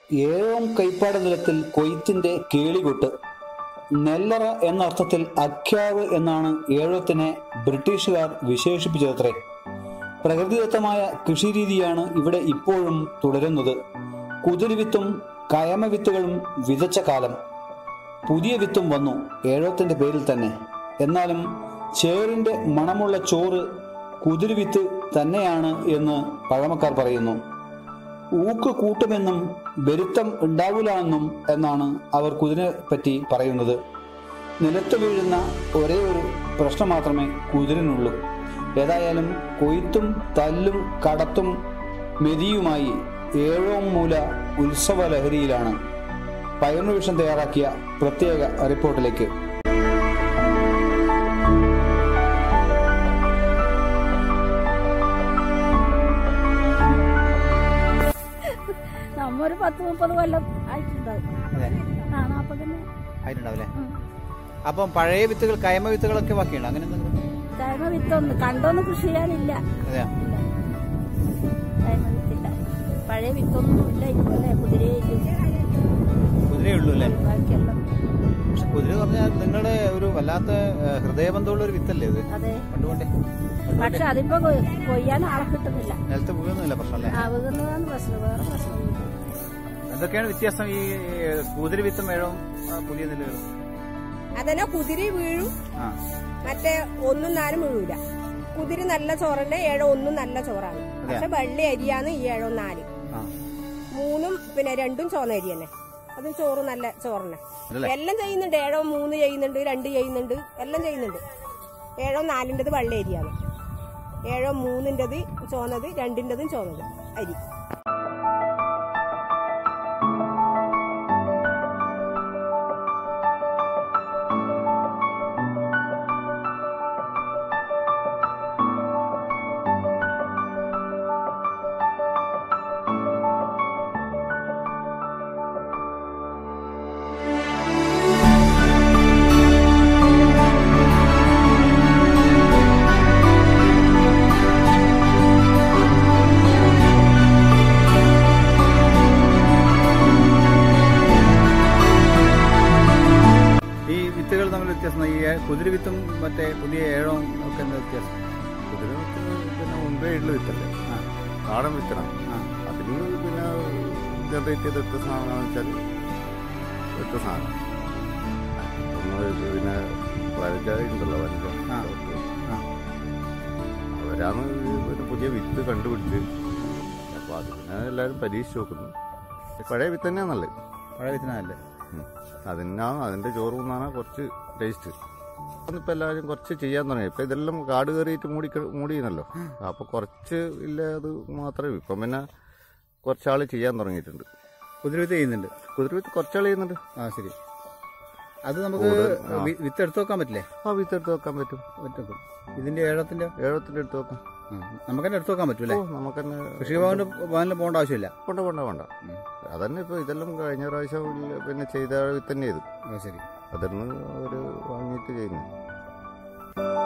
ഏഴോം കൈപ്പാട് നിലത്തിൽ കൊയ്ത്തിന്റെ കേളികൊട്ട് നെല്ലറ എന്ന അർത്ഥത്തിൽ അഖ്യാവ് എന്നാണ് ഏഴോത്തിനെ ബ്രിട്ടീഷുകാർ വിശേഷിപ്പിച്ചതത്രേ പ്രകൃതിദത്തമായ കൃഷിരീതിയാണ് ഇവിടെ ഇപ്പോഴും തുടരുന്നത് കുതിരിവിത്തും കയമവിത്തുകളും വിതച്ച കാലം പുതിയ വിത്തും വന്നു ഏഴോത്തിന്റെ പേരിൽ തന്നെ എന്നാലും ചേറിന്റെ മണമുള്ള ചോറ് കുതിരുവിത്ത് തന്നെയാണ് എന്ന് പഴമക്കാർ പറയുന്നു ഊക്ക് കൂട്ടുമെന്നും വരുത്തം ഉണ്ടാവില്ല എന്നും എന്നാണ് അവർ കുതിരനെ പറ്റി പറയുന്നത് നിലത്ത് വീഴുന്ന ഒരേ ഒരു പ്രശ്നം മാത്രമേ കുതിരനുള്ളൂ ഏതായാലും കൊയ്ത്തും തല്ലും കടത്തും മെതിയുമായി ഏഴോം മൂല ഉത്സവ ലഹരിയിലാണ് പയർന്നു വിഷം തയ്യാറാക്കിയ പ്രത്യേക റിപ്പോർട്ടിലേക്ക് നമ്മ ഒരു പത്ത് മുപ്പത് കൊല്ലം ആയിട്ടുണ്ടാവും അതെ ആ നാപ്പതിന് ആയിട്ടുണ്ടാവില്ലേ അപ്പം പഴയ വിത്തുകൾ കയമ വിത്തുകളൊക്കെ ബാക്കിയുണ്ട് അങ്ങനെ എന്തെങ്കിലും കൈമ വിത്തൊന്നും കണ്ടൊന്നും കൃഷി ചെയ്യാനില്ല അതെയോ ഇല്ല കൈമ വിത്തില്ല പഴയ വിത്തൊന്നും ഇല്ല ഇതുപോലെ കുതിരയില്ല കുതിരയേ ഉള്ളൂ അല്ലേ ബാക്കിയെല്ലാം പക്ഷെ കുതിര എന്ന് പറഞ്ഞാൽ നിങ്ങളുടെ ഒരു വല്ലാത്ത ഏഹ്, ഹൃദയബന്ധമുള്ള ഒരു വിത്തല്ലേ ഇത് അതെ പണ്ടുകൊണ്ടേ പക്ഷെ അതിപ്പോ കൊയ്- കൊയ്യാൻ ആളെ കിട്ടുന്നില്ല നിലത്ത് വീഴുന്നില്ല പ്രശ്നമല്ലേ ആ വീകുന്നതാണ് പ്രശ്നം വേറെ പ്രശ്നമൊന്നുമില്ല എന്തൊക്കെയാണ് വ്യത്യാസം ഈ ഏഹ്, കുതിര വിത്തും വേഴവും ആ, പുതിയ നെല്ലുകളും അതന്നെ കുതിരി വീഴും ആ മറ്റേ ഒന്നും നാലും വീഴൂല കുതിരി നല്ല ചോറന്നെ ഏഴോ ഒന്നും നല്ല ചോറാണ് പക്ഷെ വെള്ളി അരിയാണ് ഈ ഏഴോ നാല് ആ മൂന്നും പിന്നെ രണ്ടും ചോന്ന അരി തന്നെ അതും ചോറ് നല്ല ചോറന്നെ അതല്ലേ? എല്ലാം ചെയ്യുന്നുണ്ട് ഏഴോ മൂന്ന് ചെയ്യുന്നുണ്ട് രണ്ട് ചെയ്യുന്നുണ്ട് എല്ലാം ചെയ്യുന്നുണ്ട് ഏഴോ നാലിൻ്റെത് വെള്ള അരിയാണ് ഏഴോ മൂന്നിൻ്റെത് ചോന്നത് രണ്ടിൻ്റെതും ചോന്നത് അരി ഈ വിത്തുകൾ തമ്മിൽ വ്യത്യാസം ഈ ഏ- കുതിര വിത്തും മറ്റേ പുതിയ ഏഴവും ഒക്കെ എന്താ വ്യത്യാസം കുതിരവിത്ത് പിന്നെ മുമ്പേ ഉള്ള വിത്തല്ലേ ആ നാടൻ വിത്തണം ആ അതിന് പിന്നെ ജനറേറ്റ് ചെയ്ത് എടുത്ത സാധനമാണെന്ന് വെച്ചാൽ എടുത്ത സാധനം ഒന്ന് ഇത് പിന്നെ വരജാതി ഉണ്ടല്ലോ വരജ ആ. ആ അവരാണ് ഈ പിന്നെ പുതിയ വിത്ത് കണ്ടുപിടിച്ച് അപ്പൊ അത് പിന്നെ എല്ലാവരും പരീക്ഷിച്ച് നോക്കുന്നു പഴയ വിത്ത് തന്നെയാണ് നല്ലത് പഴയ വിത്തിനല്ലേ ഉം. അതിനാണ് അതിന്റെ ചോറ് തിന്നാണ് കുറച്ച് ടേസ്റ്റ് ഇപ്പൊ എല്ലാവരും കുറച്ച് ചെയ്യാൻ തുടങ്ങി ഇപ്പൊ ഇതെല്ലാം കാട് കയറിയിട്ട് മൂടി മൂടിയെന്നല്ലോ അപ്പൊ കുറച്ച് ഇല്ല അത് മാത്രമേ ഇപ്പം പിന്നെ കുറച്ചാള് ചെയ്യാൻ തുടങ്ങിയിട്ടുണ്ട് കുതിര വിത്ത് ചെയ്യുന്നുണ്ട് കുതിരവിത്ത് കുറച്ചാൾ ചെയ്യുന്നുണ്ട് ആ ശരി അത് നമുക്ക് കൂടുതൽ, ആ. വി- വിത്ത് എടുത്തു വെക്കാൻ പറ്റില്ലേ ആ വിത്ത് എടുത്ത് വെക്കാൻ പറ്റും പറ്റും ഇതിന്റെ ഏഴത്തിന്റെ ഏഴത്തിന്റെ എടുത്ത് വെക്കാം നമുക്ക് തന്നെ എടുത്തു വെക്കാൻ പറ്റൂലേ ഓ നമുക്ക് തന്നെ കൃഷിഭവന്റെ ഭവനിൽ പോകേണ്ട ആവശ്യമില്ല കൊണ്ട കൊണ്ട വേണ്ട അതന്നെ ഇപ്പൊ ഇതെല്ലാം കഴിഞ്ഞ പ്രാവശ്യം ഇല്ല- പിന്നെ ചെയ്ത വിത്ത് തന്നെ ചെയ്തു ആ ശരി അതിന്ന് അവര് വാങ്ങിയിട്ട് ചെയ്യുന്നു